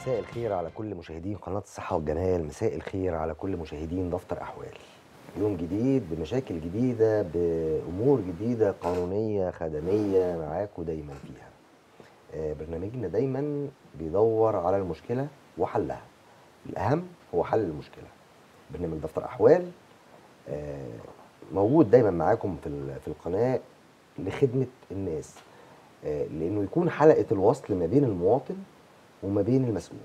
مساء الخير على كل مشاهدين قناة الصحة والجمال مساء الخير على كل مشاهدين دفتر أحوال يوم جديد بمشاكل جديدة بأمور جديدة قانونية خدمية معاكم دايما فيها آه، برنامجنا دايما بيدور على المشكلة وحلها الأهم هو حل المشكلة برنامج دفتر أحوال آه، موجود دايما معاكم في ال- في القناة لخدمة الناس آه، لأنه يكون حلقة الوصل ما بين المواطن وما بين المسؤول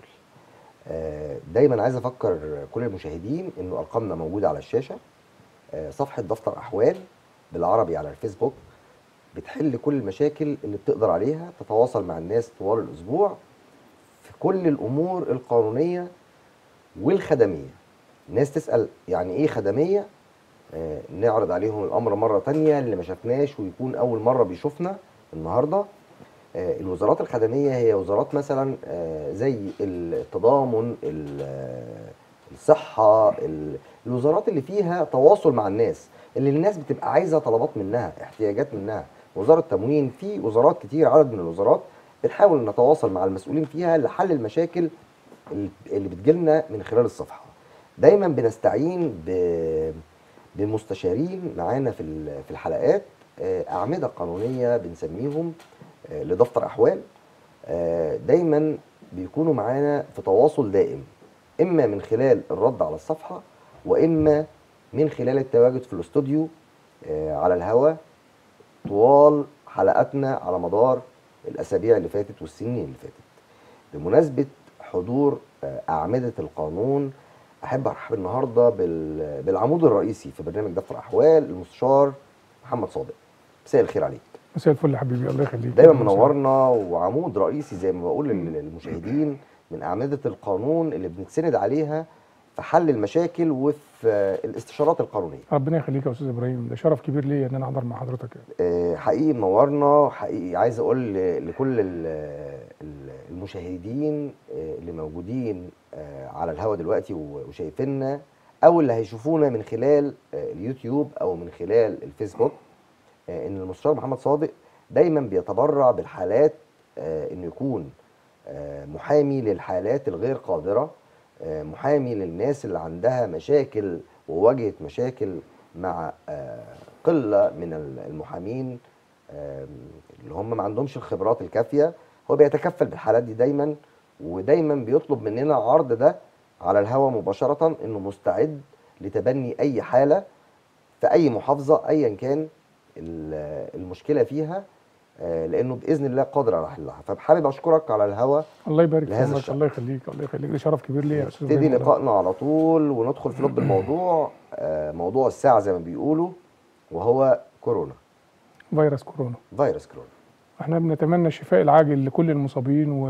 آه، دايما عايز افكر كل المشاهدين انه ارقامنا موجوده على الشاشه آه، صفحه دفتر احوال بالعربي على الفيسبوك بتحل كل المشاكل اللي بتقدر عليها تتواصل مع الناس طوال الاسبوع في كل الامور القانونيه والخدميه الناس تسال يعني ايه خدميه آه، نعرض عليهم الامر مره تانية اللي ما شافناش ويكون اول مره بيشوفنا النهارده آه، الوزارات الخدميه هي وزارات مثلا آه، زي التضامن ال- آه، الصحه ال- الوزارات اللي فيها تواصل مع الناس اللي الناس بتبقى عايزه طلبات منها احتياجات منها وزاره تموين في وزارات كتير عدد من الوزارات بنحاول نتواصل مع المسؤولين فيها لحل المشاكل ال- اللي بتجيلنا من خلال الصفحه دايما بنستعين ب- بمستشارين معانا في ال- في الحلقات آه، اعمده قانونيه بنسميهم آه، لدفتر احوال آه، دايما بيكونوا معانا في تواصل دائم اما من خلال الرد على الصفحه واما من خلال التواجد في الاستوديو آه، على الهواء طوال حلقاتنا على مدار الاسابيع اللي فاتت والسنين اللي فاتت بمناسبه حضور آه، اعمده القانون احب ارحب النهارده بال- بالعمود الرئيسي في برنامج دفتر احوال المستشار محمد صادق مساء الخير عليك مساء الفل يا حبيبي الله يخليك دايما مساء- منورنا وعمود رئيسي زي ما بقول لل- للمشاهدين من اعمده القانون اللي بنتسند عليها في حل المشاكل وفي آه، الاستشارات القانونيه ربنا يخليك يا استاذ ابراهيم ده شرف كبير ليا ان انا احضر مع حضرتك يعني. آه، حقيقي منورنا حقيقي عايز اقول ل- لكل ال- ال- المشاهدين آه، اللي موجودين آه، على الهوا دلوقتي و- وشايفيننا او اللي هيشوفونا من خلال آه، اليوتيوب او من خلال الفيسبوك آه، ان المستشار محمد صادق دايما بيتبرع بالحالات آه، انه يكون آه، محامي للحالات الغير قادره آه، محامي للناس اللي عندها مشاكل وواجهت مشاكل مع آه، قله من ال- المحامين آم، اللي هم ما عندهمش الخبرات الكافيه هو بيتكفل بالحالات دي دايما ودايما بيطلب مننا عرض ده على الهواء مباشره انه مستعد لتبني اي حاله في اي محافظه ايا كان ال- المشكله فيها آه، لانه باذن الله قادر على حلها فحابب اشكرك على الهوا الله يبارك في لهذا عمرك الشأن. الله يخليك الله يخليك ده شرف كبير ليا يا استاذ نبتدي إبراهيم والله. لقائنا على طول وندخل في لب الموضوع آه، موضوع الساعه زي ما بيقولوا وهو كورونا فيروس كورونا فيروس كورونا احنا بنتمنى الشفاء العاجل لكل المصابين و...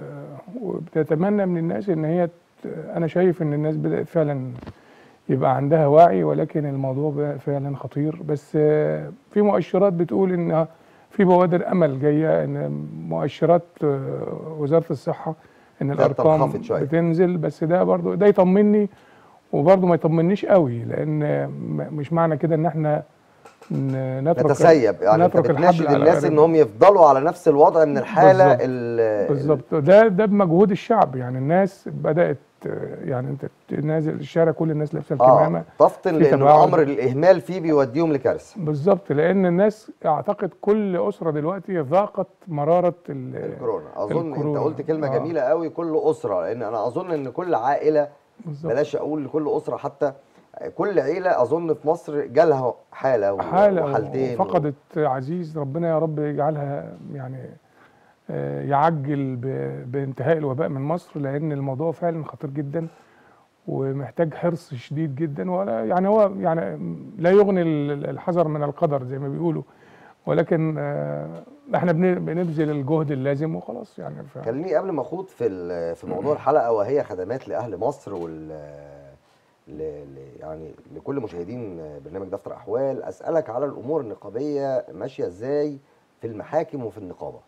وبنتمنى من الناس ان هي ت... انا شايف ان الناس بدات فعلا يبقى عندها وعي ولكن الموضوع بقى فعلا خطير بس آه، في مؤشرات بتقول ان في بوادر امل جايه ان مؤشرات آه، وزاره الصحه ان بدأت الارقام تنخفض شوية. بتنزل بس ده برضو ده يطمني وبرضه ما يطمنيش قوي لان م- مش معنى كده ان احنا ن- نترك نتسيب يعني انت نترك بتناشد الحبل على الناس غاربه. ان هم يفضلوا على نفس الوضع من الحاله بالظبط. ال- بالظبط ده ده بمجهود الشعب يعني الناس بدات آه، يعني انت نازل الشارع كل الناس لابسه الكمامه اه تفطن في لان تباعد. الامر الاهمال فيه بيوديهم لكارثه بالظبط لان الناس اعتقد كل اسره دلوقتي ذاقت مراره ال- الكورونا اظن انت الكورونا. قلت كلمه آه. جميله قوي كل اسره لان انا اظن ان كل عائله بالظبط بلاش اقول لكل اسره حتى كل عيله اظن في مصر جالها حاله و- حاله وحالتين و- فقدت عزيز ربنا يا رب يجعلها يعني آه، يعجل ب- بانتهاء الوباء من مصر لان الموضوع فعلا خطير جدا ومحتاج حرص شديد جدا ولا يعني هو يعني لا يغني ال- الحذر من القدر زي ما بيقولوا ولكن آه، احنا بن- بنبذل الجهد اللازم وخلاص يعني ف... خليني قبل ما اخوض في ال- في موضوع الحلقه وهي خدمات لاهل مصر وال ل- ل- يعني لكل مشاهدين برنامج دفتر احوال اسالك على الامور النقابيه ماشيه ازاي في المحاكم وفي النقابه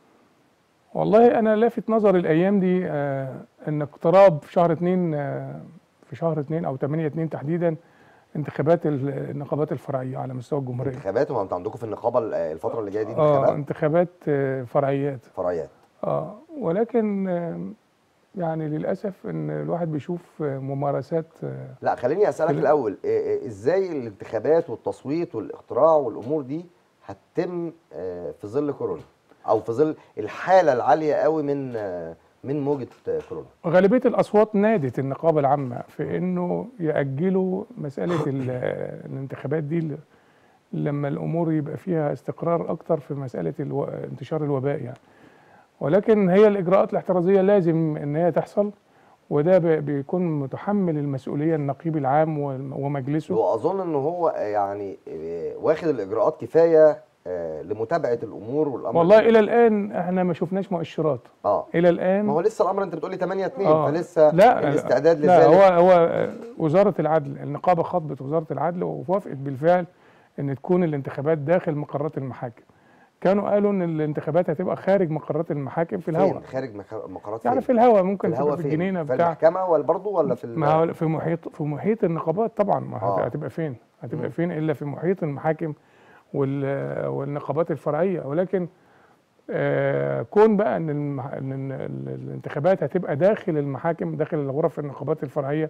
والله انا لافت نظري الايام دي آه ان اقتراب في شهر اتنين آه في شهر اتنين او 8 اتنين تحديدا انتخابات ال- النقابات الفرعيه على مستوى الجمهوريه انتخابات وما انت عندكم في النقابه ال- الفتره اللي جايه دي اه انتخابات انتخابات آه فرعيات فرعيات اه ولكن آه يعني للاسف ان الواحد بيشوف ممارسات لا خليني اسالك في ال- الاول إيه- إيه- ازاي الانتخابات والتصويت والاقتراع والامور دي هتتم آه، في ظل كورونا او في ظل الحاله العاليه قوي من آه، من موجه آه، كورونا غالبيه الاصوات نادت النقابه العامه في انه ياجلوا مساله ال- الانتخابات دي ل- لما الامور يبقى فيها استقرار اكتر في مساله الو... انتشار الوباء يعني ولكن هي الاجراءات الاحترازيه لازم ان هي تحصل وده ب- بيكون متحمل المسؤوليه النقيب العام والم- ومجلسه واظن ان هو آه، يعني آه، واخد الاجراءات كفايه آه، لمتابعه الامور والامر والله الى الان احنا ما شفناش مؤشرات اه الى الان ما هو لسه الامر انت بتقولي 8 2 آه. فلسه لا الاستعداد لا لذلك هو هو وزاره العدل النقابه خاطبت وزاره العدل ووافقت بالفعل ان تكون الانتخابات داخل مقرات المحاكم كانوا قالوا ان الانتخابات هتبقى خارج مقرات المحاكم في فين الهواء خارج مخ- مقرات يعني فين؟ في الهواء في ممكن الهوا تبقى في فين؟ الجنينه في بتاع المحكمه ولا برضه ولا في ال- ما هو في محيط في محيط النقابات طبعا ما هت- آه. هتبقى فين هتبقى مم. فين الا في محيط المحاكم وال- والنقابات الفرعيه ولكن آه، كون بقى ان المح- إن ال- ال- الانتخابات هتبقى داخل المحاكم داخل الغرف النقابات الفرعيه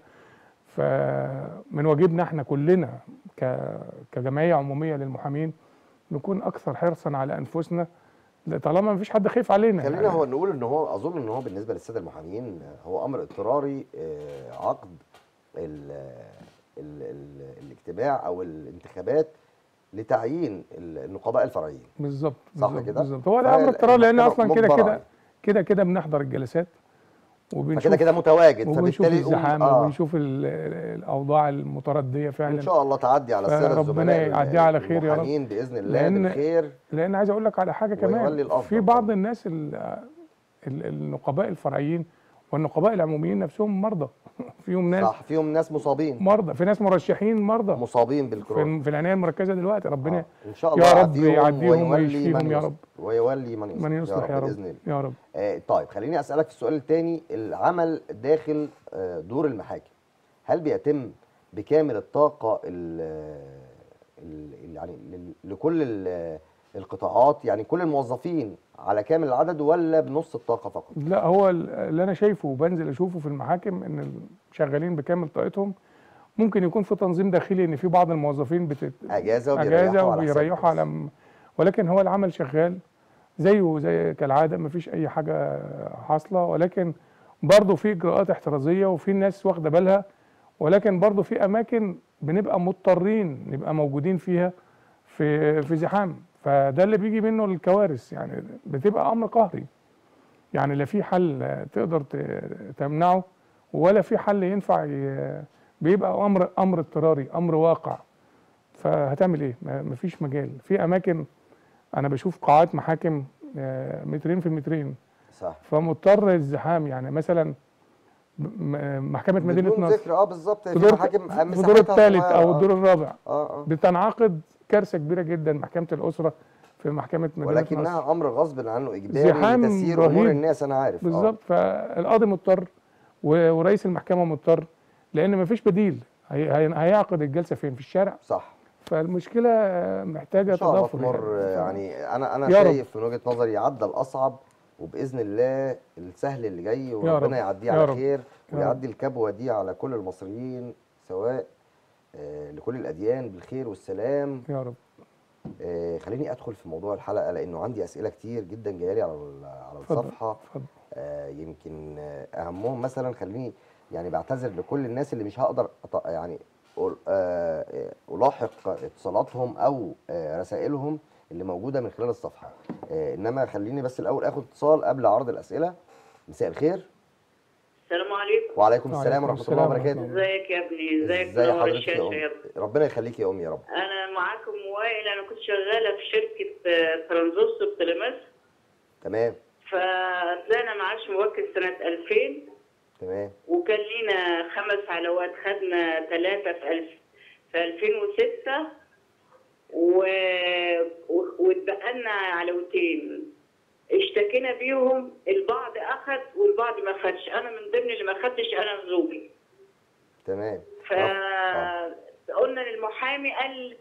فمن واجبنا احنا كلنا ك- كجمعيه عموميه للمحامين نكون اكثر حرصا على انفسنا لا- طالما مفيش حد خايف علينا خلينا يعني. هو نقول ان هو اظن ان هو بالنسبه للساده المحامين آه، هو امر اضطراري آه، عقد ال ال ال الاجتماع او الانتخابات لتعيين ال- النقباء الفرعيين بالظبط صح بالظبط كده؟ بالظبط هو ده فهي امر اضطراري لان المحكمة اصلا كده مجبرة كده عليه. كده كده بنحضر الجلسات وبنشوف فكده كده متواجد وبنشوف فبالتالي يقوم- الزحام آه وبنشوف ال- ال- الاوضاع المترديه فعلا ان شاء الله تعدي على الساده فربنا الزملاء يعديها على خير يا رب. المحامين باذن الله لأن- بالخير لان عايز اقول لك على حاجه ويولي كمان الأفضل في بعض طبعاً. الناس ال- ال- النقباء الفرعيين والنقباء العموميين نفسهم مرضى فيهم ناس صح فيهم ناس مصابين مرضى في ناس مرشحين مرضى مصابين بالكورونا في, في العنايه المركزه دلوقتي ربنا آه. ان شاء يا الله رب يعافيهم يعديهم ويولي ويشفيهم من يا يصلح. رب. ويولي من يصلح, من يصلح يا رب باذن الله يا رب آه طيب خليني اسالك في السؤال الثاني العمل داخل آه دور المحاكم هل بيتم بكامل الطاقه ال ال يعني لل- لكل ال- القطاعات يعني كل الموظفين على كامل العدد ولا بنص الطاقه فقط لا هو ال- اللي انا شايفه وبنزل اشوفه في المحاكم ان شغالين بكامل طاقتهم ممكن يكون في تنظيم داخلي ان في بعض الموظفين بتت... اجازه وبيريحوا اجازه على حساب وبيريحوا الناس. على م... ولكن هو العمل شغال زيه زي كالعاده مفيش اي حاجه حاصله ولكن برضه في اجراءات احترازيه وفي ناس واخده بالها ولكن برضه في اماكن بنبقى مضطرين نبقى موجودين فيها في في زحام فده اللي بيجي منه الكوارث يعني بتبقى امر قهري يعني لا في حل تقدر ت- تمنعه ولا في حل ينفع ي- بيبقى امر امر اضطراري امر واقع فهتعمل ايه ما- مفيش مجال في اماكن انا بشوف قاعات محاكم آه، مترين في مترين صح فمضطر الزحام يعني مثلا م- محكمه مدينه بدون نصر ذكر اه بالظبط في في دور محاكم في الدور مساحتها الثالث صغيرة، او آه. الدور الرابع اه اه بتنعقد كارثه كبيره جدا محكمه الاسره في محكمه مدينه نصر ولكنها امر غصب عنه اجباري زحام لتسيير امور رهيب. الناس انا عارف آه. بالظبط فالقاضي مضطر و- ورئيس المحكمه مضطر لان مفيش بديل هي- هي- هيعقد الجلسه فين في الشارع صح فالمشكله محتاجه ان شاء الله تضافر تمر يعني. يعني انا انا يا رب. شايف من وجهه نظري عدى الاصعب وباذن الله السهل اللي جاي رب. وربنا يعديه يا على رب. خير يا ويعدي الكبوه دي على كل المصريين سواء آه، لكل الاديان بالخير والسلام يا رب آه، خليني ادخل في موضوع الحلقه لانه عندي اسئله كتير جدا جايه لي على ال- على اتفضل الصفحه اتفضل آه، يمكن آه، اهمهم مثلا خليني يعني بعتذر لكل الناس اللي مش هقدر أط- يعني أل- آه، آه، الاحق اتصالاتهم او آه، رسائلهم اللي موجوده من خلال الصفحه آه، انما خليني بس الاول اخد اتصال قبل عرض الاسئله مساء الخير السلام عليكم وعليكم وعليكم السلام ورحمه الله السلام ورحمة وبركاته الله. ازيك يا ابني ازيك ازي منور حضرتك يا الشاشه يا ام ابني ربنا يخليك يا امي يا رب انا معاكم وائل انا كنت شغاله في شركه آه، ترانزستور تلمس تمام فطلعنا معاش موكل سنه 2000 تمام وكان لينا خمس علاوات خدنا ثلاثه في الف في 2006 و... و... واتبقى لنا علاوتين اشتكينا بيهم البعض اخذ والبعض ما خدش انا من ضمن اللي ما خدتش انا وزوجي تمام فقلنا للمحامي قال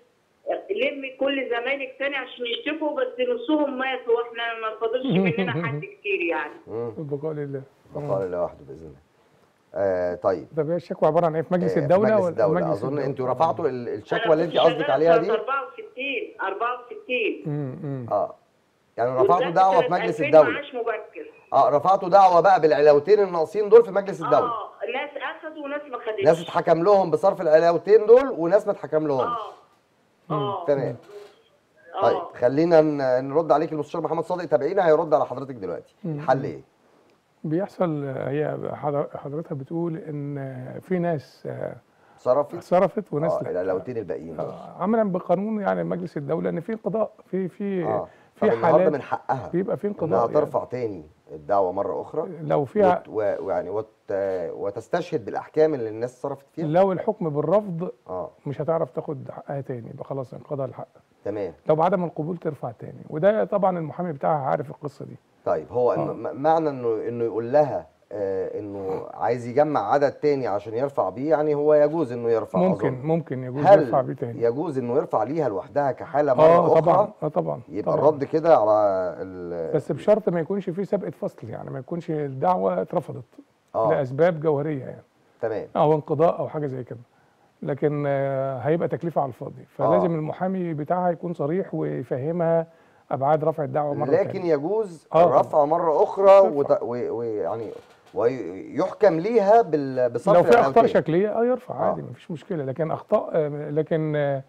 لمي كل زمايلك تاني عشان يشتكوا بس نصهم ماتوا واحنا ما فاضلش مننا حد كتير يعني مم. البقاء لله بقاء الله وحده باذن الله آه طيب طب هي الشكوى عباره عن ايه في مجلس آه، الدوله مجلس ولا الدولة مجلس اظن الدولة؟ انتوا رفعتوا ال- الشكوى أنا اللي انت كنت قصدك شغالة عليها سنة دي 64 64 امم امم اه يعني رفعتوا والدخل دعوه في سنة مجلس 2000 الدوله معاش مبكر اه رفعتوا دعوه بقى بالعلاوتين الناقصين دول في مجلس الدوله اه ناس اخذوا وناس ما خدتش ناس اتحكم لهم بصرف العلاوتين دول وناس ما اتحكم لهمش اه اه تمام طيب اه خلينا ن- نرد عليك المستشار محمد صادق تابعينا هيرد على حضرتك دلوقتي الحل ايه بيحصل هي حضر- حضرتك بتقول ان في ناس آه، صرفت صرفت وناس اه لا العلاوتين الباقيين دول آه، عملا بقانون يعني مجلس الدوله ان في انقضاء في في اه في طب النهارده حالات من حقها بيبقى في انها انقضاء ترفع تاني الدعوه مره اخرى يعني لو فيها وت- و- ويعني وت... وتستشهد بالاحكام اللي الناس صرفت فيها لو الحكم بالرفض اه مش هتعرف تاخد حقها تاني يبقى خلاص انقضى الحق تمام لو بعدم القبول ترفع تاني وده طبعا المحامي بتاعها عارف القصه دي طيب هو إنه آه. م- معنى انه انه يقول لها آه انه عايز يجمع عدد تاني عشان يرفع بيه يعني هو يجوز انه يرفع ممكن أظن. ممكن يجوز هل يرفع بيه تاني يجوز انه يرفع ليها لوحدها كحاله مره اه اخرى طبعا اه طبعا يبقى طبعاً. الرد كده على ال... بس بشرط ما يكونش في سابقه فصل يعني ما يكونش الدعوه اترفضت اه لاسباب جوهريه يعني تمام او انقضاء او حاجه زي كده لكن آه، هيبقى تكلفه على الفاضي فلازم آه. المحامي بتاعها يكون صريح ويفهمها ابعاد رفع الدعوه مره لكن تانية. يجوز آه. الرفع مره اخرى ترفع. وت... و... ويعني ويحكم ليها بال... بصرف لو في اخطاء العلاوتين. شكليه اه يرفع آه. عادي مفيش مشكله لكن اخطاء آه، لكن آه،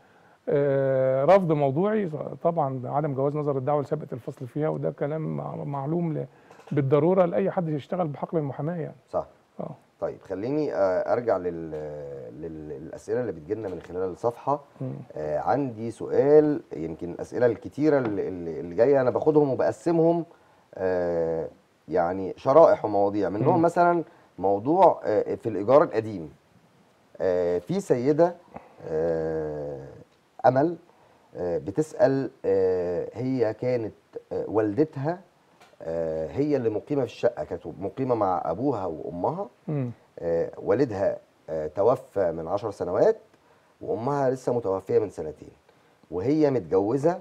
آه، رفض موضوعي طبعا عدم جواز نظر الدعوه لسابقه الفصل فيها وده كلام مع- معلوم ل- بالضروره لاي حد يشتغل بحقل المحاماه يعني صح اه طيب خليني آه، ارجع لل... لل... للاسئله اللي بتجيلنا من خلال الصفحه مم. آه، عندي سؤال يمكن الاسئله الكتيره اللي, اللي اللي جايه انا باخدهم وبقسمهم آه، يعني شرائح ومواضيع منهم مم. مثلا موضوع آه، في الايجار القديم آه، في سيده آه، امل آه، بتسال آه، هي كانت آه، والدتها آه، هي اللي مقيمه في الشقه كانت مقيمه مع ابوها وامها مم. آه، والدها آه، توفى من عشر سنوات وامها لسه متوفيه من سنتين وهي متجوزه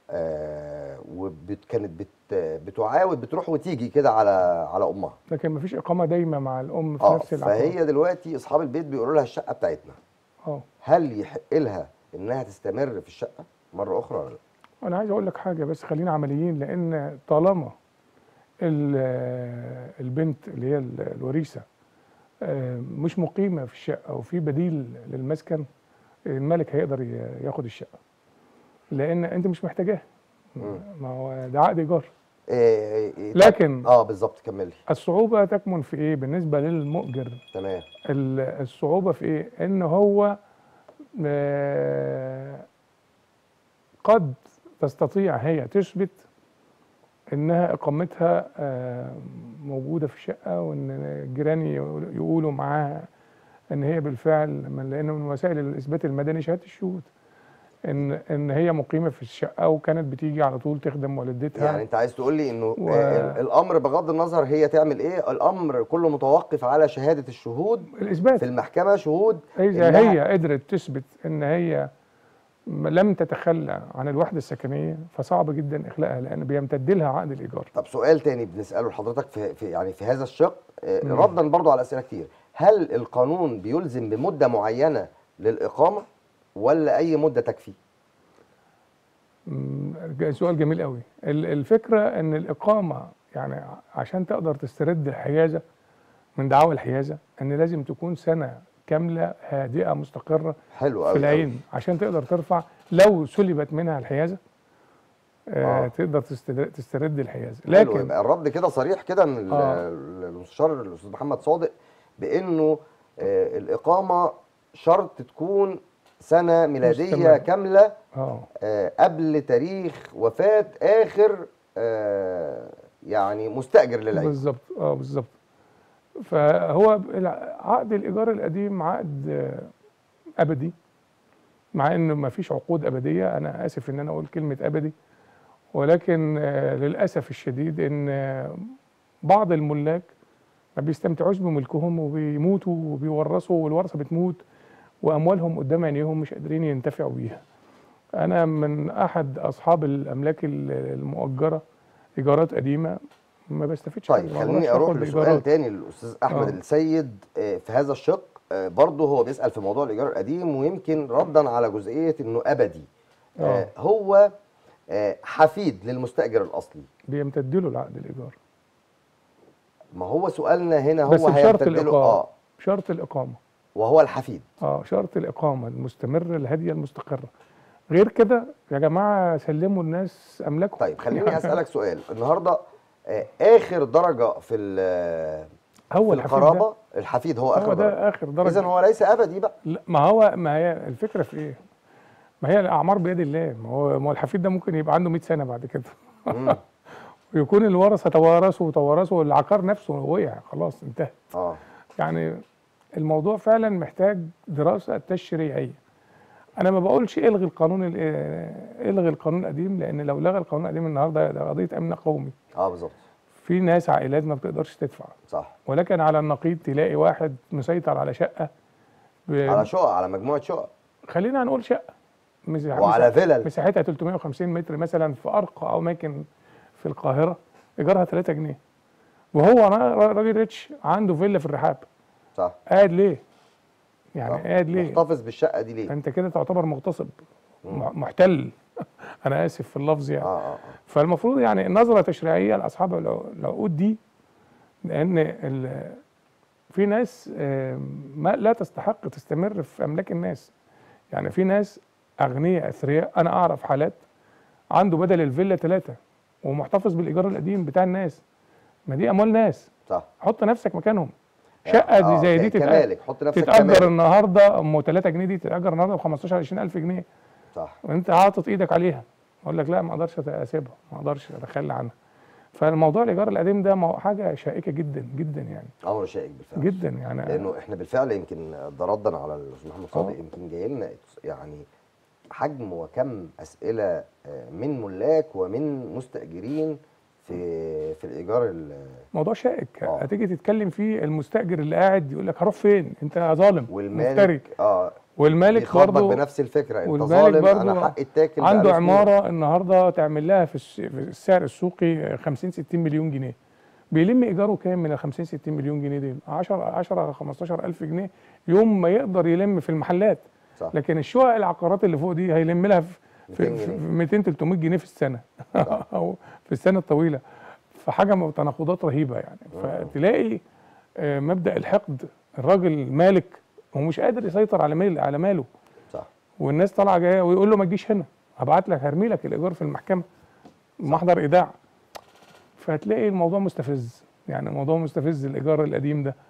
وكانت بت بتعاود بتروح وتيجي كده على على امها لكن مفيش اقامه دايمه مع الام في اه نفس العقار فهي دلوقتي اصحاب البيت بيقولوا لها الشقه بتاعتنا اه هل يحق لها انها تستمر في الشقه مره اخرى ولا لا انا عايز اقول لك حاجه بس خلينا عمليين لان طالما ال- البنت اللي هي ال- الوريثه آه، مش مقيمه في الشقه وفي بديل للمسكن الملك هيقدر ي- ياخد الشقه لان انت مش محتاجاها مم. ما هو ده عقد ايجار إيه إيه لكن اه بالظبط كملي الصعوبه تكمن في ايه بالنسبه للمؤجر تمام ال- الصعوبة في إيه؟ إن هو آه، قد تستطيع هي تثبت إنها إقامتها آه، موجودة في الشقة وإن الجيران يقول- يقولوا معاها إن هي بالفعل من لأن من وسائل الإثبات المدني شهادة الشهود إن إن هي مقيمة في الشقة وكانت بتيجي على طول تخدم والدتها يعني انت عايز تقول لي انه و- آه، الامر بغض النظر هي تعمل ايه الامر كله متوقف على شهاده الشهود الإثبات في المحكمه شهود إذا إنها- هي قدرت تثبت إن هي م- لم تتخلى عن الوحدة السكنية فصعب جدا إخلاءها لأن بيمتد لها عقد الإيجار. طب سؤال تاني بنساله لحضرتك في, في يعني في هذا الشق آه، مم. ردا برضو على اسئله كتير هل القانون بيلزم بمده معينه للاقامه ولا اي مده تكفي م- ج- سؤال جميل قوي. ال- الفكرة إن الإقامة يعني ع- عشان تقدر تسترد الحيازة من دعاوى الحيازة إن لازم تكون سنة كاملة هادئة مستقرة حلو في قوي العين عشان تقدر ترفع لو سلبت منها الحيازة آه. آه. تقدر تستد- تسترد الحيازة لكن لكن يبقى الرد كده صريح كده من ال- آه. المستشار الاستاذ محمد صادق بانه آه، الاقامه شرط تكون سنه ميلاديه مستمر. كامله اه آه، قبل تاريخ وفاه اخر آه، يعني مستاجر للعين بالظبط اه بالظبط فهو الع- عقد الايجار القديم عقد آه، ابدي مع انه ما فيش عقود ابديه انا اسف ان انا اقول كلمه ابدي ولكن آه، للاسف الشديد ان آه، بعض الملاك ما بيستمتعوش بملكهم وبيموتوا وبيورثوا والورثه بتموت واموالهم قدام عينيهم مش قادرين ينتفعوا بيها انا من احد اصحاب الاملاك ال- المؤجره ايجارات قديمه ما بستفدش طيب حاجة، ما خليني بقدرش اروح آخد لسؤال إيجارات. تاني للاستاذ احمد آه. السيد آه، في هذا الشق آه، برضه هو بيسال في موضوع الايجار القديم ويمكن ردا على جزئيه انه ابدي آه، آه. هو آه، حفيد للمستاجر الاصلي بيمتد له العقد الايجار ما هو سؤالنا هنا هو بس بشرط هيمتد له الاقامه اه شرط الاقامه وهو الحفيد اه شرط الاقامه المستمره الهاديه المستقره غير كده يا جماعه سلموا الناس املاكهم طيب خليني يعني اسالك سؤال النهارده آه، اخر درجه في ال- هو في الحفيد القرابه الحفيد هو ده اخر هو درجه ده اخر درجه اذا هو ليس ابدي بقى لا ما هو ما هي الفكره في ايه؟ ما هي الاعمار بيد الله ما هو ما هو الحفيد ده ممكن يبقى عنده 100 سنه بعد كده مم. ويكون الورثه توارثوا وتوارثوا والعقار نفسه وقع خلاص انتهى اه يعني الموضوع فعلا محتاج دراسه تشريعيه انا ما بقولش الغي القانون ال- آه، الغي القانون القديم لان لو لغى القانون القديم النهارده ده قضيه امن قومي اه بالظبط في ناس عائلات ما بتقدرش تدفع صح ولكن على النقيض تلاقي واحد مسيطر على شقه ب... على شقق على مجموعه شقق خلينا نقول شقه مساحة وعلى فيلل مساحتها 350 متر مثلا في ارقى اماكن في القاهره ايجارها 3 جنيه وهو را- راجل ريتش عنده فيلا في الرحاب صح قاعد ليه؟ يعني صح. قاعد ليه؟ محتفظ بالشقه دي ليه انت كده تعتبر مغتصب م- محتل انا اسف في اللفظ يعني اه اه آه. فالمفروض يعني النظره تشريعيه لاصحاب الع- العقود دي لان ال- في ناس آم، ما لا تستحق تستمر في املاك الناس يعني في ناس اغنياء اثرياء انا اعرف حالات عنده بدل الفيلا ثلاثه ومحتفظ بالايجار القديم بتاع الناس ما دي اموال ناس صح حط نفسك مكانهم شقه دي آه، زي دي ك- تتأجر, كمالك حط نفسك تتأجر كمالك النهارده ام 3 جنيه دي تتأجر النهارده ب 15 20000 جنيه صح وانت حاطط ايدك عليها اقول لك لا ما اقدرش اسيبها ما اقدرش اتخلى عنها فالموضوع الايجار القديم ده مو- حاجه شائكه جدا جدا يعني امر شائك بالفعل جدا يعني لانه احنا بالفعل يمكن ده ردا على الاستاذ محمد صادق آه. يمكن جاي لنا يعني حجم وكم اسئله آه، من ملاك ومن مستاجرين في في الايجار ال- موضوع شائك آه. هتيجي تتكلم فيه المستاجر اللي قاعد يقول لك هروح فين انت ظالم مفتري والمالك اه والمالك بيخاطبك برضه بنفس الفكره انت والمالك ظالم برضه انا حقي اتاكل عنده بقاله سنين. عماره النهارده تعمل لها في الس- في السعر السوقي 50 60 مليون جنيه بيلم ايجاره كام من ال 50 60 مليون جنيه دي 10 10 15 الف جنيه يوم ما يقدر يلم في المحلات صح لكن الشقق العقارات اللي فوق دي هيلم لها في 200 في, في جنيه. 200 300 جنيه في السنه او في السنه الطويله فحاجه م- تناقضات رهيبه يعني فتلاقي آه، مبدا الحقد الراجل مالك ومش قادر يسيطر على مال على ماله صح والناس طالعه جايه ويقول له ما تجيش هنا هبعت لك هرمي لك الايجار في المحكمه محضر ايداع فتلاقي الموضوع مستفز يعني الموضوع مستفز الايجار القديم ده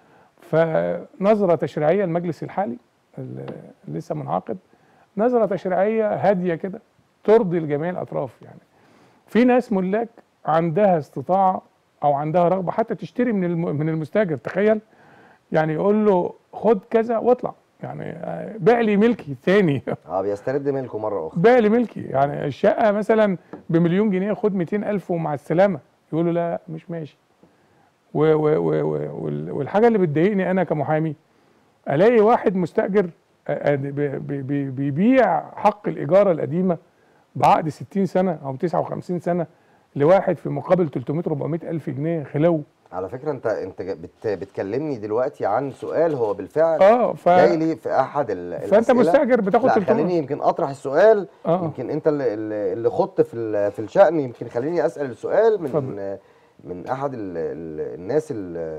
فنظره تشريعيه المجلس الحالي اللي لسه منعقد نظره تشريعيه هاديه كده ترضي لجميع الاطراف يعني في ناس ملاك عندها استطاعه او عندها رغبه حتى تشتري من الم- من المستاجر تخيل يعني يقول له خد كذا واطلع يعني آه، بيع لي ملكي تاني اه بيسترد ملكه مره اخرى بيع لي ملكي يعني الشقه مثلا بمليون جنيه خد 200000 ومع السلامه يقول له لا مش ماشي و و و و وال- والحاجه اللي بتضايقني انا كمحامي الاقي واحد مستاجر آه، آه، بي- بي- بي- بيبيع حق الايجار القديمه بعقد 60 سنه او 59 سنه لواحد في مقابل 300 400 الف جنيه خلو على فكره انت انت بت بت-بتكلمني دلوقتي عن سؤال هو بالفعل اه ف جاي لي في احد ال- فانت الأسئلة. مستاجر بتاخد لا 300 خليني يمكن اطرح السؤال اه يمكن انت اللي اللي اللي خضت في ال- في الشأن يمكن خليني اسال السؤال من اتفضل. من احد ال ال الناس ال-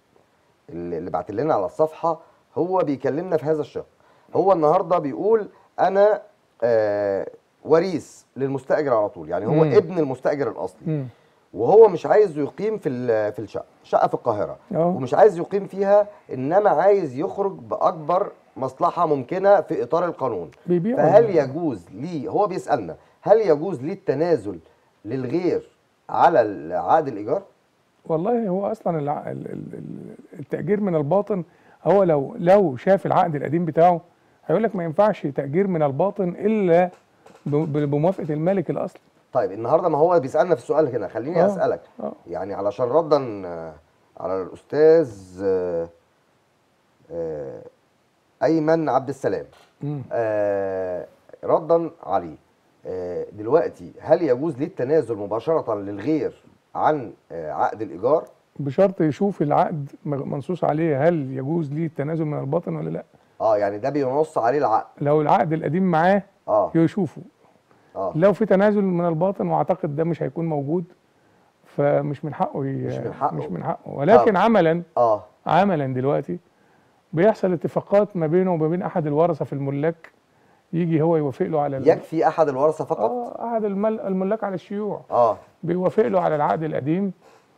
اللي اللي بعت لنا على الصفحه هو بيكلمنا في هذا الشق هو النهارده بيقول انا آه وريث للمستاجر على طول يعني هو مم. ابن المستاجر الاصلي مم. وهو مش عايز يقيم في ال- في الشقه شقه في القاهره اه ومش عايز يقيم فيها انما عايز يخرج باكبر مصلحه ممكنه في اطار القانون بيبيعوا فهل يجوز لي هو بيسالنا هل يجوز لي التنازل للغير على ال- عقد الايجار والله هو اصلا الع- ال- ال- ال- التاجير من الباطن هو لو لو شاف العقد القديم بتاعه هيقول لك ما ينفعش تاجير من الباطن الا ب- ب- بموافقه المالك الاصلي طيب النهارده ما هو بيسالنا في السؤال هنا خليني آه. اسالك اه يعني علشان ردا آه، على الاستاذ آه، آه، ايمن عبد السلام مم. آه، ردا عليه آه، دلوقتي هل يجوز لي التنازل مباشره للغير عن آه، عقد الايجار بشرط يشوف العقد م- منصوص عليه هل يجوز ليه التنازل من الباطن ولا لا اه يعني ده بينص عليه العقد لو العقد القديم معاه اه يشوفه اه لو في تنازل من الباطن واعتقد ده مش هيكون موجود فمش من حقه ي- مش من حقه. مش من حقه ولكن عملا اه عملا دلوقتي بيحصل اتفاقات ما بينه وما بين احد الورثه في الملاك يجي هو يوافق له على ال- يكفي احد الورثه فقط اه احد المل... الملاك على الشيوع اه بيوافق له على العقد القديم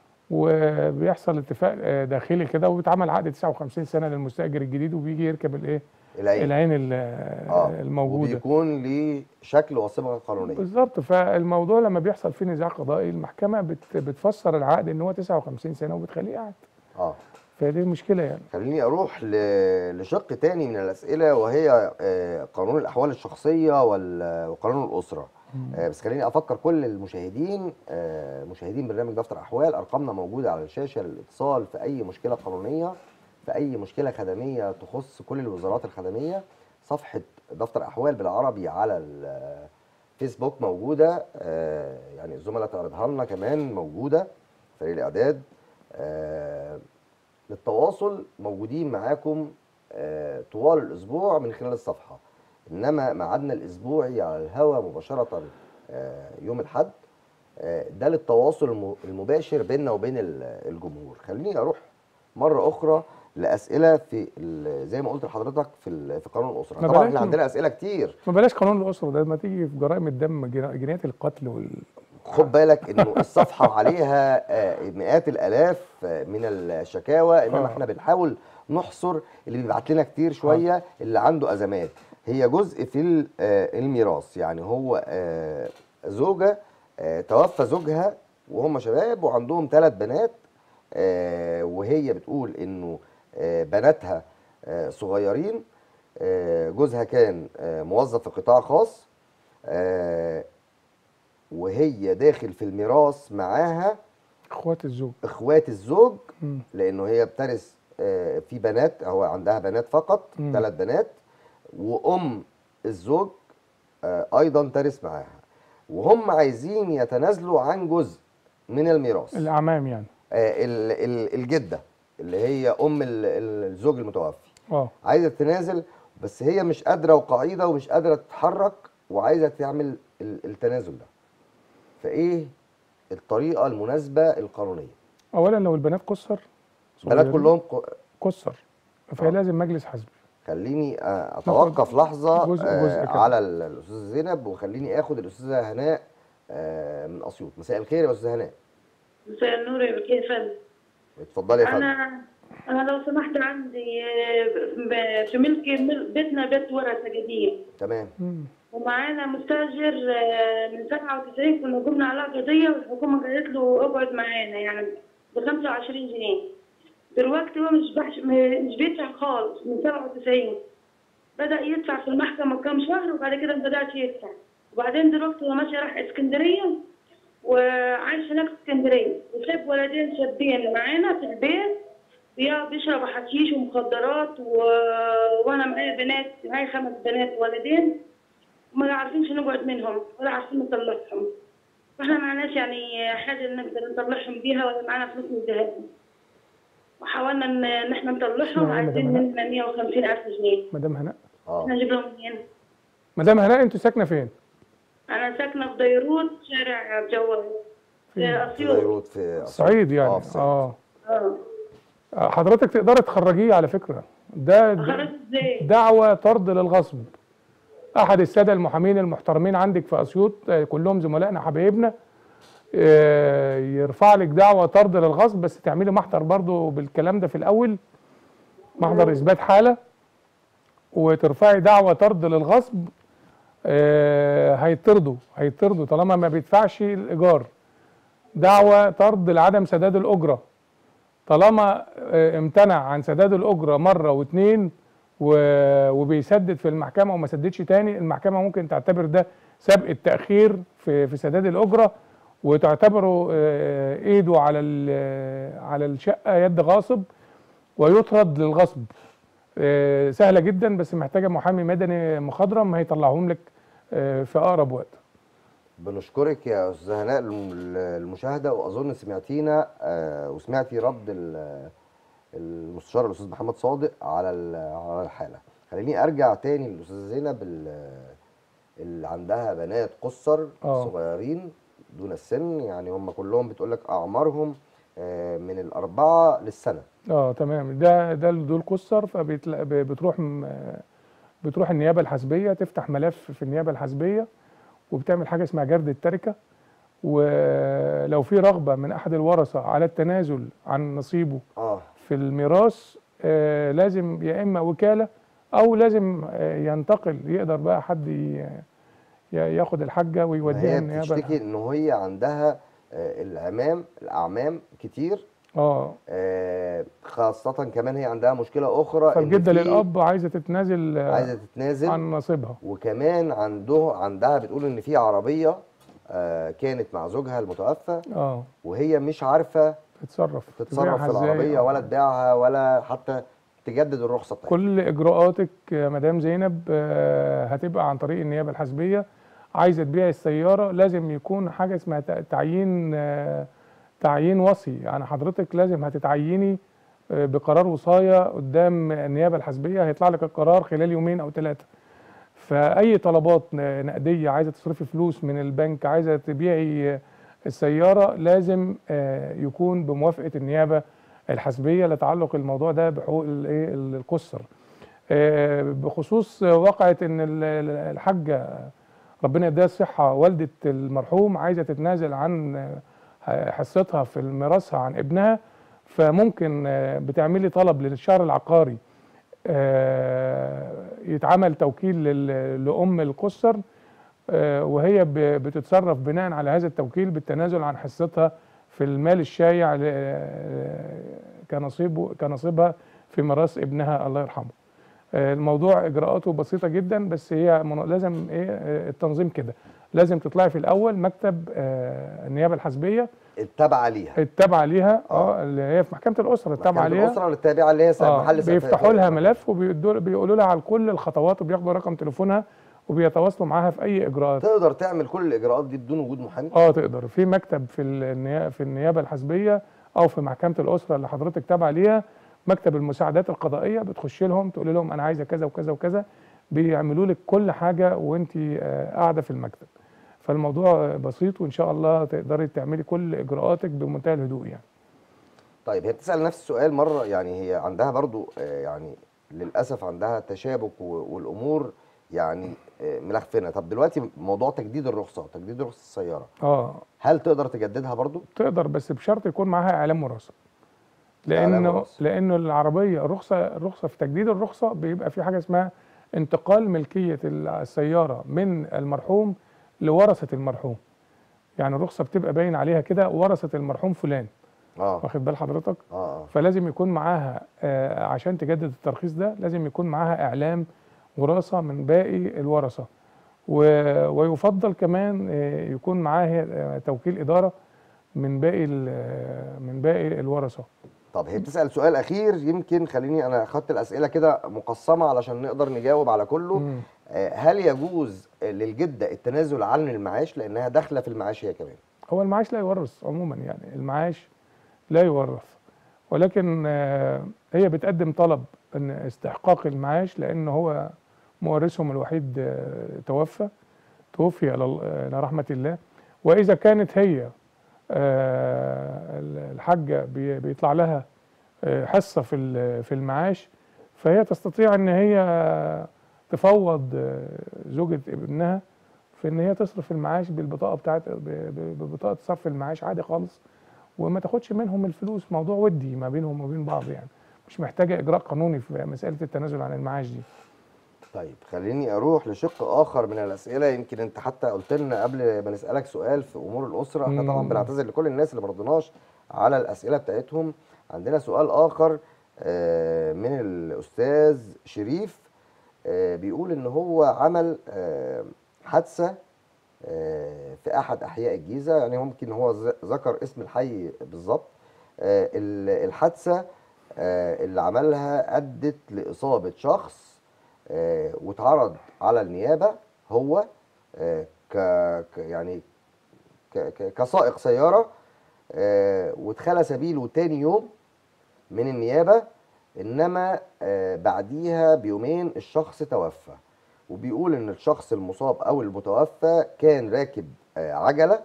وبيحصل اتفاق آه، داخلي كده وبيتعمل عقد 59 سنه للمستاجر الجديد وبيجي يركب الايه العين العين ال- اه الموجوده وبيكون ليه شكل وصبغه قانونيه بالظبط فالموضوع لما بيحصل فيه نزاع قضائي المحكمه بت بتفسر العقد ان هو 59 سنه وبتخليه قاعد اه فدي مشكله يعني خليني اروح ل- لشق تاني من الاسئله وهي آه، قانون الاحوال الشخصيه وال- وقانون الاسره آه، بس خليني افكر كل المشاهدين آه، مشاهدين برنامج دفتر احوال ارقامنا موجوده على الشاشه للاتصال في اي مشكله قانونيه في اي مشكله خدميه تخص كل الوزارات الخدميه صفحه دفتر احوال بالعربي على الفيسبوك موجوده آه، يعني الزملاء تعرضها لنا كمان موجوده فريق الاعداد آه، للتواصل موجودين معاكم آه، طوال الاسبوع من خلال الصفحه انما ميعادنا الاسبوعي على الهواء مباشره آه، يوم الاحد آه، ده للتواصل الم- المباشر بيننا وبين ال- الجمهور خليني اروح مره اخرى لاسئله في ال- زي ما قلت لحضرتك في ال- في قانون الاسره ما طبعا بلاش احنا م- عندنا اسئله كتير ما بلاش قانون الاسره ده ما تيجي في جرائم الدم جنا- جنايات القتل وال خد بالك انه الصفحه عليها آه، مئات الالاف آه، من الشكاوى انما آه. احنا بنحاول نحصر اللي بيبعت لنا كتير شويه اللي عنده ازمات هي جزء في ال- آه، الميراث يعني هو آه، زوجه آه، توفى زوجها وهم شباب وعندهم ثلاث بنات آه، وهي بتقول انه آه، بناتها آه، صغيرين آه، جوزها كان آه، موظف في قطاع خاص آه، وهي داخل في الميراث معاها اخوات الزوج اخوات الزوج مم. لانه هي بترث آه، في بنات هو عندها بنات فقط مم. ثلاث بنات وام الزوج آه، ايضا ترث معاها وهم عايزين يتنازلوا عن جزء من الميراث الاعمام يعني آه، ال- ال- الجده اللي هي ام ال- ال- الزوج المتوفي اه عايزه تنازل بس هي مش قادره وقاعده ومش قادره تتحرك وعايزه تعمل ال- التنازل ده فايه الطريقه المناسبه القانونيه اولا لو البنات قصر بنات صغيرين، كلهم ق- قصر فهي آه. لازم مجلس حزبي خليني آه، اتوقف لحظه جزء- آه، جزء كده. على ال- الاستاذه زينب وخليني اخد الاستاذه هناء آه، من اسيوط مساء الخير يا استاذه هناء مساء النور يا كيف اتفضلي يا فندم انا انا لو سمحت عندي آه، ب- في ملك مل- بيتنا بيت ورثه قديم تمام مم. ومعانا مستاجر آه، من 97 كنا قمنا على قضيه والحكومه قالت له اقعد معانا يعني ب 25 جنيه دلوقتي هو مش بحش م- مش بيدفع خالص من 97 بدأ يدفع في المحكمة كام شهر وبعد كده ما بدأش يدفع وبعدين دلوقتي هو ماشي راح اسكندرية وعايش هناك في اسكندرية وساب ولدين شابين معانا في البيت بيا- بيشربوا حشيش ومخدرات و... وانا معايا بنات معايا خمس بنات ولدين ما عارفينش نقعد منهم ولا عارفين نطلعهم فاحنا معناش يعني حاجة نقدر نطلعهم بيها ولا معانا فلوس نديها لهم وحاولنا ان إن احنا نطلعهم اسمعي يا عايزين مدام مننا 150 ألف جنيه مدام هناء اه احنا نجيب لهم منين؟ مدام هناء انتوا ساكنه فين؟ أنا ساكنة في بيروت شارع جوال في فين؟ في أسيوط بيروت في أسيوط. الصعيد يعني اه في الصعيد. اه اه آه، حضرتك تقدري تخرجيه على فكره ده خرج ازاي؟ دعوة طرد للغصب أحد السادة المحامين المحترمين عندك في أسيوط آه، كلهم زملائنا حبايبنا آه، يرفع لك دعوة طرد للغصب بس تعملي محضر برضو بالكلام ده في الأول محضر إثبات حالة وترفعي دعوة طرد للغصب آه، هيطردوا هيطردوا طالما ما بيدفعش الإيجار دعوة طرد لعدم سداد الأجرة طالما آه، امتنع عن سداد الأجرة مرة واتنين و- وبيسدد في المحكمة وما سددش تاني المحكمة ممكن تعتبر ده سبق التأخير في في سداد الأجرة وتعتبره آه، إيده على ال- على الشقة يد غاصب ويطرد للغصب آه، سهلة جدا بس محتاجة محامي مدني مخضرم هيطلعهم لك آه، في أقرب وقت بنشكرك يا استاذه هناء الم- المشاهده واظن سمعتينا آه، وسمعتي رد ال- المستشار الاستاذ محمد صادق على ال- على الحاله خليني ارجع تاني للاستاذه زينب ال- اللي عندها بنات قصر آه. صغيرين دون السن يعني هم كلهم بتقول لك اعمارهم آه، من الاربعه للسنه اه تمام ده ده دول قصر فبتروح بتروح النيابه الحزبيه تفتح ملف في النيابه الحزبيه وبتعمل حاجه اسمها جرد التركه ولو في رغبه من احد الورثه على التنازل عن نصيبه اه في الميراث آه، لازم يا اما وكاله او لازم آه، ينتقل يقدر بقى حد ي- ي- ياخد الحاجه ما ويوديها هي النيابه بتشتكي ان هي عندها آه، العمام الاعمام كتير اه آه، خاصة كمان هي عندها مشكلة أخرى إن فالجده في- للاب عايزه تتنازل آه، عايزة تتنازل عن نصيبها وكمان عنده عندها بتقول إن في عربية آه، كانت مع زوجها المتوفى اه وهي مش عارفة تتصرف تتصرف تبيعها في إزاي؟ العربية آه. ولا تبيعها ولا حتى تجدد الرخصة بتاعتها كل اجراءاتك يا مدام زينب آه، هتبقى عن طريق النيابه الحزبيه عايزه تبيع السياره لازم يكون حاجه اسمها تع- تعيين آه، تعيين وصي يعني حضرتك لازم هتتعيني آه، بقرار وصايه قدام النيابه الحزبيه هيطلع لك القرار خلال يومين او ثلاثه فاي طلبات ن- نقديه عايزه تصرفي فلوس من البنك عايزه تبيعي آه، السياره لازم آه، يكون بموافقه النيابه الحزبيه لتعلق الموضوع ده بحقوق الايه القصر آه، بخصوص واقعه ان ال- ال- الحاجه ربنا يديها الصحه والده المرحوم عايزه تتنازل عن آه، حصتها في ميراثها عن ابنها فممكن آه، بتعملي طلب للشهر العقاري آه، يتعمل توكيل لل- لام القصر آه، وهي ب- بتتصرف بناء على هذا التوكيل بالتنازل عن حصتها في المال الشايع ل- آه، كنصيبه كنصيبها في ميراث ابنها الله يرحمه. آه، الموضوع اجراءاته بسيطه جدا بس هي من- لازم ايه آه، التنظيم كده لازم تطلعي في الاول مكتب آه، النيابه الحزبيه التابعة ليها التابعه ليها آه. اه اللي هي في محكمه الاسره التابعه محكمة ليها الأسرة التابعة اللي هي س- آه محل س- بيفتحوا لها ملف وبيقولوا لها على كل الخطوات وبياخدوا رقم تليفونها وبيتواصلوا معاها في اي اجراءات تقدر تعمل كل الإجراءات دي بدون وجود محامي اه تقدر في مكتب في النيابه في النيابه الحزبيه او في محكمه الاسره اللي حضرتك تابعه ليها مكتب المساعدات القضائيه بتخش لهم تقول لهم انا عايزه كذا وكذا وكذا بيعملوا لك كل حاجه وانت آه، قاعده في المكتب فالموضوع آه، بسيط وان شاء الله تقدري تعملي كل اجراءاتك بمنتهى الهدوء يعني طيب هي بتسأل نفس السؤال مرة يعني هي عندها برضو آه، يعني للأسف عندها تشابك و- والأمور يعني آه، ملخفنة طب دلوقتي موضوع تجديد الرخصة تجديد رخصة السيارة اه هل تقدر تجددها برضو؟ تقدر بس بشرط يكون معاها اعلام وراثه إعلام لانه وراثة. لانه العربيه الرخصه الرخصه في تجديد الرخصه بيبقى في حاجه اسمها انتقال ملكيه السياره من المرحوم لورثه المرحوم يعني الرخصه بتبقى باين عليها كده ورثه المرحوم فلان اه واخد بال حضرتك اه اه فلازم يكون معاها آه، عشان تجدد الترخيص ده لازم يكون معاها اعلام وراثه من باقي الورثه و- ويفضل كمان آه، يكون معاه آه، توكيل اداره من باقي ال- من باقي الورثه طب هي بتسأل سؤال أخير يمكن خليني أنا أخدت الأسئلة كده مقسمة علشان نقدر نجاوب على كله مم. آه، هل يجوز للجدة التنازل عن المعاش لأنها داخلة في المعاش هي كمان؟ هو المعاش لا يورث عموما يعني المعاش لا يورث ولكن آه، هي بتقدم طلب ان استحقاق المعاش لان هو مورثهم الوحيد آه، توفى توفي إلى ال- الى رحمه الله واذا كانت هي آه، الحاجه بي- بيطلع لها آه، حصه في ال- في المعاش فهي تستطيع ان هي تفوض آه، زوجة ابنها في ان هي تصرف المعاش بالبطاقه بتاعت ب- ب- ببطاقه صرف المعاش عادي خالص وما تاخدش منهم الفلوس موضوع ودي ما بينهم وبين بعض يعني مش محتاجه اجراء قانوني في مساله التنازل عن المعاش دي طيب خليني اروح لشق اخر من الاسئله يمكن انت حتى قلت لنا قبل ما نسالك سؤال في امور الاسره احنا طبعا مم. بنعتذر لكل الناس اللي ما رضيناش على الاسئله بتاعتهم عندنا سؤال اخر آه، من الاستاذ شريف آه، بيقول ان هو عمل آه، حادثه آه، في احد احياء الجيزه يعني ممكن هو ذ- ذكر اسم الحي بالظبط آه، ال- الحادثه آه، اللي عملها ادت لاصابه شخص آه، واتعرض على النيابه هو آه، ك... ك... يعني ك... ك... كسائق سياره آه واتخلى سبيله تاني يوم من النيابه انما آه بعديها بيومين الشخص توفى وبيقول ان الشخص المصاب او المتوفى كان راكب آه عجله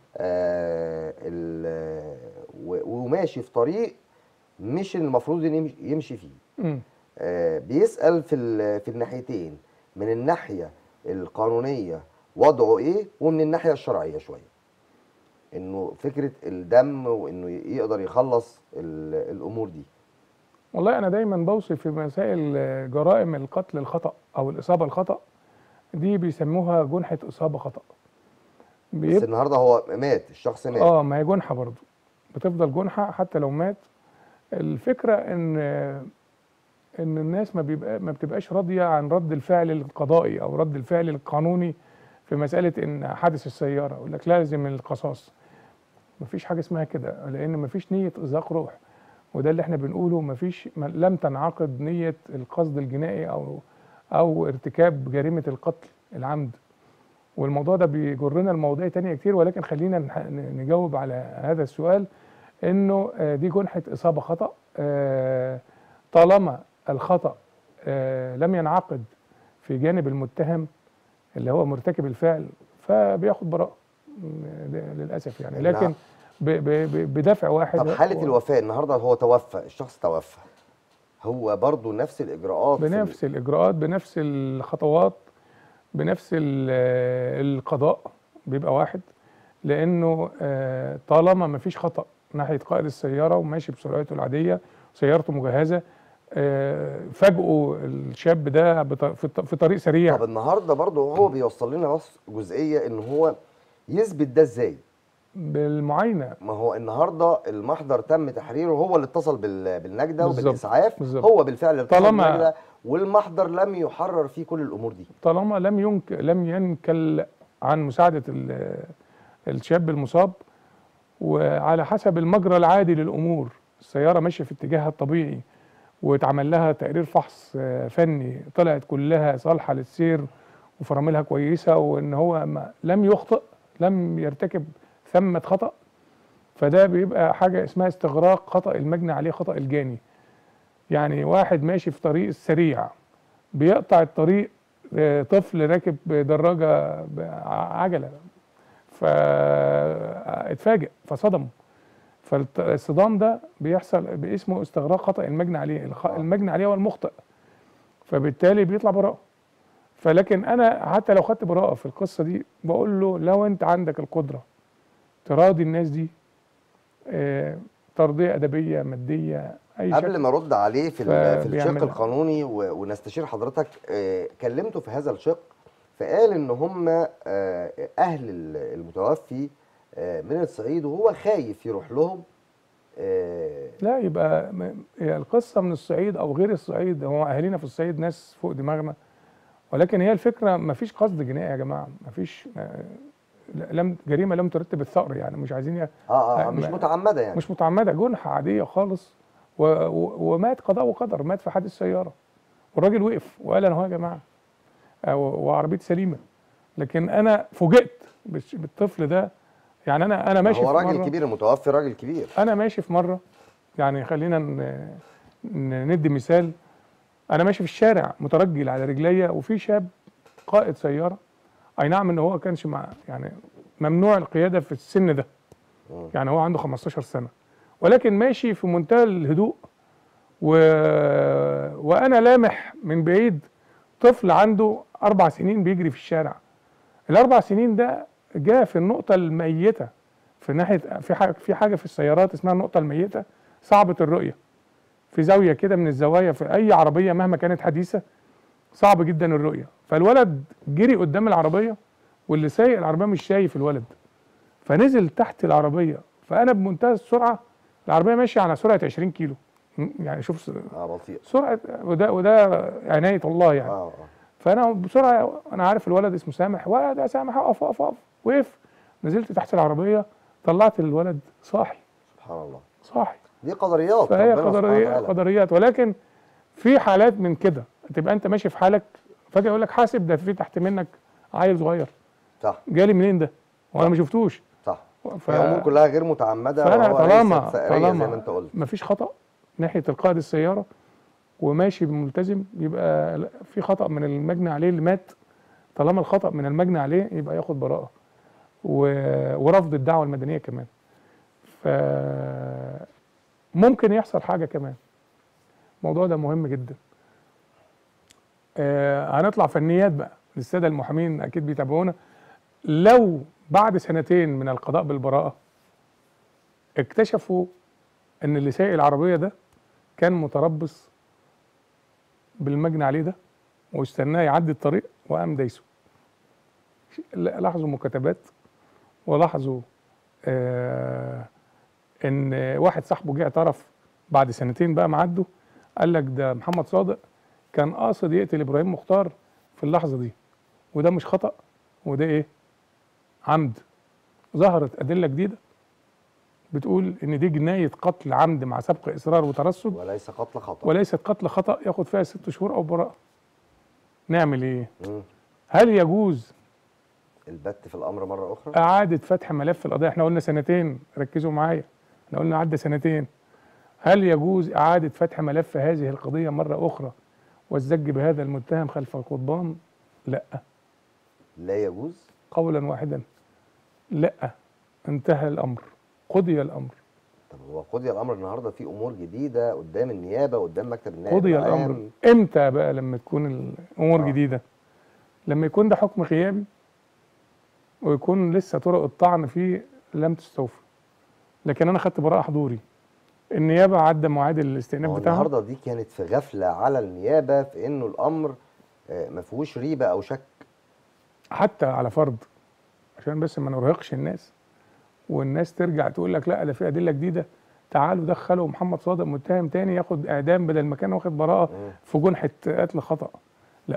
آه ال- و- وماشي في طريق مش المفروض إن يمشي- يمشي فيه مم. آه، بيسأل في ال- في الناحيتين من الناحية القانونية وضعه ايه ومن الناحية الشرعية شوية انه فكرة الدم وانه ي- يقدر يخلص ال- الامور دي والله انا دايما بوصف في مسائل آه، جرائم القتل الخطا او الاصابه الخطا دي بيسموها جنحه اصابه خطا بس بيبقى النهارده هو مات الشخص مات اه ما هي جنحه برضه بتفضل جنحه حتى لو مات الفكره ان ان الناس ما بيبقى ما بتبقاش راضيه عن رد الفعل القضائي او رد الفعل القانوني في مساله ان حادث السياره يقول لك لازم القصاص مفيش حاجه اسمها كده لان مفيش نيه ازاق روح وده اللي احنا بنقوله مفيش ما- لم تنعقد نيه القصد الجنائي او او ارتكاب جريمه القتل العمد والموضوع ده بيجرنا لمواضيع تانية كتير ولكن خلينا نح- ن- نجاوب على هذا السؤال انه آه، دي جنحة اصابة خطأ آه، طالما الخطأ آه، لم ينعقد في جانب المتهم اللي هو مرتكب الفعل فبياخد براءة م- ل- للأسف يعني نعم. لكن ب- ب- ب- بدافع واحد طب حالة هو- الوفاة النهارده هو توفى الشخص توفى هو برضو نفس الاجراءات في ال- بنفس الإجراءات بنفس الخطوات بنفس ال- القضاء بيبقى واحد لأنه آه، طالما ما فيش خطأ ناحية قائد السيارة وماشي بسرعته العادية سيارته مجهزة آه، فاجئوا الشاب ده بط- في ط- في طريق سريع طب النهارده برضو هو بيوصل لنا بس جزئية ان هو يثبت ده ازاي بالمعاينة ما هو النهارده المحضر تم تحريره هو اللي اتصل بال- بالنجده بالظبط، وبالاسعاف بالظبط. هو بالفعل اللي اتصل طالما- بالنجده والمحضر لم يحرر فيه كل الامور دي طالما لم ينك لم ينكل عن مساعدة ال- الشاب المصاب وعلى حسب المجرى العادي للأمور السيارة ماشية في اتجاهها الطبيعي واتعمل لها تقرير فحص آه، فني طلعت كلها صالحة للسير وفراملها كويسة وإن هو ما لم يخطئ لم يرتكب ثمة خطأ فده بيبقى حاجة اسمها استغراق خطأ المجني عليه خطأ الجاني يعني واحد ماشي في طريق السريع بيقطع الطريق آه، طفل راكب دراجة عجلة فاتفاجئ فصدمه فالصدام ده بيحصل باسمه استغراق خطأ المجني عليه الخ- آه. المجني عليه هو المخطئ فبالتالي بيطلع براءة فلكن انا حتى لو خدت براءة في القصة دي بقول له لو انت عندك القدرة تراضي الناس دي آه، ترضية أدبية مادية أي قبل شكل ما ارد عليه في ال- في الشق فبيعمل- القانوني و- ونستشير حضرتك آه، كلمته في هذا الشق فقال ان هم آه، اهل ال- المتوفي آه، من الصعيد وهو خايف يروح لهم آه، لا يبقى م- هي القصة من الصعيد أو غير الصعيد هو أهالينا في الصعيد ناس فوق دماغنا ولكن هي الفكرة مفيش قصد جنائي يا جماعة مفيش آه، لم جريمة لم ترتب الثأر يعني مش عايزين ي- اه اه آه، مش ما- متعمده يعني مش متعمدة جنحة عادية خالص و و ومات قضاء وقدر مات في حادث سيارة والراجل وقف وقال أنا هو يا جماعة آه، و- وعربيتي سليمة لكن أنا فوجئت بالش- بالطفل ده يعني أنا أنا ماشي هو في راجل مرة- كبير المتوفي راجل كبير انا ماشي في مره يعني خلينا ن- ن- ندي مثال انا ماشي في الشارع مترجل على رجليا وفي شاب قائد سياره اي نعم ان هو كانش مع يعني ممنوع القياده في السن ده مم. يعني هو عنده 15 سنه ولكن ماشي في منتهى الهدوء و... وانا لامح من بعيد طفل عنده اربع سنين بيجري في الشارع الاربع سنين ده جاء في النقطه الميته في ناحيه في حاجه في حاجه في السيارات اسمها النقطه الميته صعبه الرؤيه في زاويه كده من الزوايا في اي عربيه مهما كانت حديثه صعب جدا الرؤيه فالولد جري قدام العربيه واللي سايق العربيه مش شايف الولد فنزل تحت العربيه فانا بمنتهى السرعه العربيه ماشيه على سرعه 20 كيلو م- يعني شوف س- اه بطيء سرعه وده وده عنايه الله يعني اه اه فانا بسرعه انا عارف الولد اسمه سامح ولد يا سامح اقف اقف اقف وقف نزلت تحت العربيه طلعت الولد صاحي سبحان الله صاحي دي قدريات فهي ربنا سبحانه قدريات وتعالى. قدريات ولكن في حالات من كده تبقى انت ماشي في حالك فجاه يقول لك حاسب ده في تحت منك عيل صغير صح جالي منين ده وانا ما شفتوش صح ف... هي امور كلها غير متعمده فانا وهو طالما ليست سائرية زي ما انت طالما قلت مفيش خطا ناحيه القائد السياره وماشي ملتزم يبقى لا، في خطا من المجني عليه اللي مات طالما الخطا من المجني عليه يبقى ياخد براءه و... ورفض الدعوه المدنيه كمان ف ممكن يحصل حاجه كمان الموضوع ده مهم جدا آه هنطلع فنيات بقى للساده المحامين اكيد بيتابعونا لو بعد سنتين من القضاء بالبراءه اكتشفوا ان اللي سايق العربيه ده كان متربص بالمجني عليه ده واستناه يعدي الطريق وقام دايسه ش- لا- لاحظوا مكاتبات ولاحظوا آه ان واحد صاحبه جه اعترف بعد سنتين بقى معدوا قال لك ده محمد صادق كان قاصد يقتل ابراهيم مختار في اللحظه دي وده مش خطا وده ايه عمد ظهرت ادله جديده بتقول ان دي جنايه قتل عمد مع سبق اصرار وترصد وليس قتل خطا وليست قتل خطا ياخد فيها ست شهور او براءه نعمل ايه مم. هل يجوز البت في الامر مره اخرى اعاده فتح ملف القضيه احنا قلنا سنتين ركزوا معايا احنا قلنا عدى سنتين هل يجوز اعاده فتح ملف هذه القضيه مره اخرى والزج بهذا المتهم خلف القضبان لا لا يجوز قولا واحدا لا انتهى الامر قضي الامر طب هو قضي الامر النهارده في امور جديده قدام النيابه قدام مكتب النائب قضي العام. الامر امتى بقى لما تكون الامور آه. جديده لما يكون ده حكم غيابي ويكون لسه طرق الطعن فيه لم تستوفى لكن انا خدت براءه حضوري النيابه عدى مواعيد الاستئناف هو بتاعها النهارده دي كانت في غفله على النيابه في انه الامر آه، ما فيهوش ريبه او شك حتى على فرض عشان بس ما نرهقش الناس والناس ترجع تقول لك لا ده في ادله جديده تعالوا دخلوا محمد صادق متهم تاني ياخد اعدام بدل ما كان واخد براءه مم. في جنحه قتل خطا لا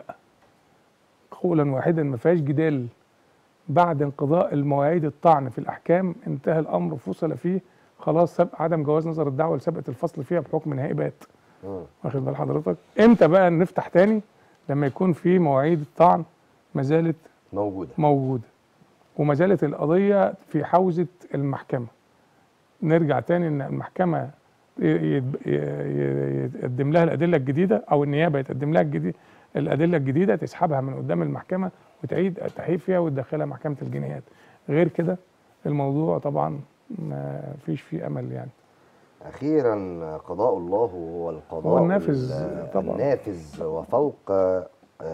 قولا واحدا ما فيهاش جدال بعد انقضاء المواعيد الطعن في الاحكام انتهى الامر فصل فيه خلاص سبق عدم جواز نظر الدعوه لسبقه الفصل فيها بحكم نهائي بات مم. واخد بال حضرتك امتى بقى نفتح تاني لما يكون في مواعيد الطعن ما زالت موجوده موجودة وما زالت القضية في حوزة المحكمة نرجع تاني ان المحكمة ي- يد- ي- يتقدم لها الأدلة الجديدة أو النيابة يتقدم لها الجديد الأدلة الجديدة تسحبها من قدام المحكمة وتعيد التحقيق فيها وتدخلها محكمة الجنايات غير كده الموضوع طبعا ما فيش فيه أمل يعني اخيرا قضاء الله هو القضاء هو النافذ ال- طبعاً. النافذ وفوق آه،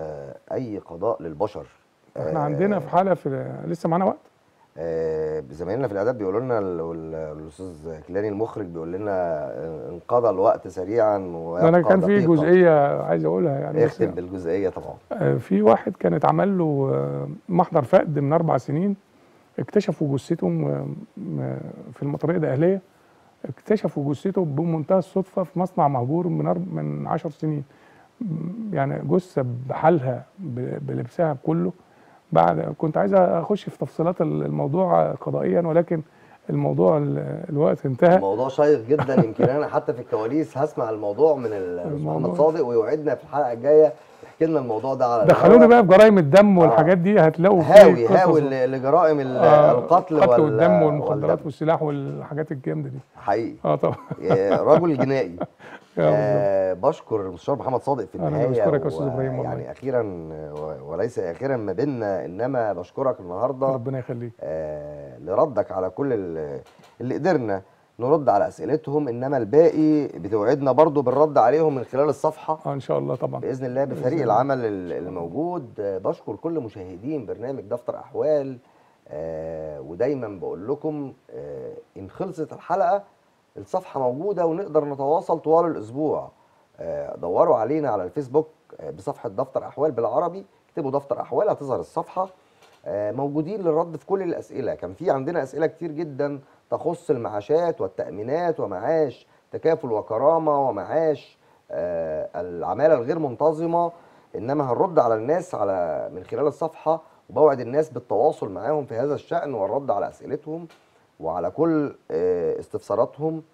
اي قضاء للبشر احنا آه، عندنا في حالة في لسه معانا وقت آه، زمايلنا في الاعداد بيقولوا لنا ال- وال- الاستاذ كيلاني المخرج بيقول لنا آه، انقضى الوقت سريعا ده انا ويبقى كان في دقيقة. جزئية عايز أقولها يعني بس اختم بالجزئيه طبعا آه، في واحد كان اتعمل له آه، محضر فقد من اربع سنين اكتشفوا جثته م- م- في المطريه الاهليه اكتشفوا جثته بمنتهى الصدفه في مصنع مهجور من أرب- من 10 سنين م- يعني جثه بحالها ب- بلبسها كله بعد كنت عايز اخش في تفصيلات الموضوع قضائيا ولكن الموضوع ال- الوقت انتهى الموضوع شيق جدا يمكن انا حتى في الكواليس هسمع الموضوع من ال- محمد الموضوع- صادق ويوعدنا في الحلقه الجايه يحكي لنا الموضوع ده على دخلوني الهوا. بقى في جرائم الدم والحاجات دي هتلاقوا فيه هاوي قصص هاوي ل- لجرائم ال- آه، القتل القتل وال- والدم والمخدرات والدم. والسلاح والحاجات الجامده دي حقيقي اه طبعا آه، رجل جنائي يا بالظبط. آه بشكر المستشار محمد صادق في أنا النهايه بشكرك يا أستاذ إبراهيم والله. يعني اخيرا و- وليس اخيرا ما بيننا انما بشكرك النهارده ربنا يخليك آه لردك على كل ال- اللي قدرنا نرد على اسئلتهم انما الباقي بتوعدنا برضو بالرد عليهم من خلال الصفحه اه ان شاء الله طبعا باذن الله بإذن بفريق الله. العمل ال- الموجود آه، بشكر كل مشاهدين برنامج دفتر احوال آه، ودايما بقول لكم آه، ان خلصت الحلقه الصفحه موجوده ونقدر نتواصل طوال الاسبوع آه، دوروا علينا على الفيسبوك آه، بصفحه دفتر احوال بالعربي اكتبوا دفتر احوال هتظهر الصفحه آه، موجودين للرد في كل الاسئله كان في عندنا اسئله كتير جدا تخص المعاشات والتامينات ومعاش تكافل وكرامه ومعاش آه، العماله الغير منتظمه انما هنرد على الناس على من خلال الصفحه وبوعد الناس بالتواصل معاهم في هذا الشان والرد على اسئلتهم وعلى كل آه، استفساراتهم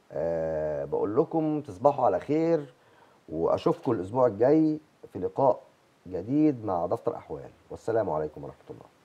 آه، بقول لكم تصبحوا على خير واشوفكم الاسبوع الجاي في لقاء جديد مع دفتر احوال والسلام عليكم ورحمه الله